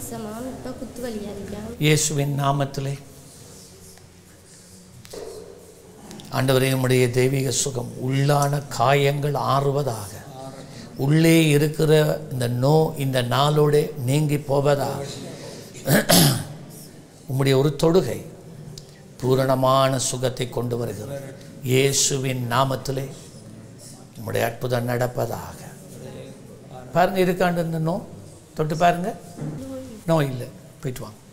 மாதமாக இப்போ குத்து வலியாக இருக்கேன் இயேசுவின் நாமத்திலே ஆண்டவரே உம்முடைய தெய்வீக சுகம் உள்ளான காயங்கள் ஆறுவதாக உள்ளே இருக்கிற இந்த நோ இந்த நாளோட நீங்கி போவதாக உம்முடைய ஒரு தொடுகை பூரணமான சுகத்தை கொண்டு வருகிறது இயேசுவின் நாமத்திலே உம்முடைய அற்புதம் நடப்பதாக பாருங்க இருக்காண்டு இந்த நோ தொட்டு பாருங்க நோ இல்லை போயிட்டு வாங்க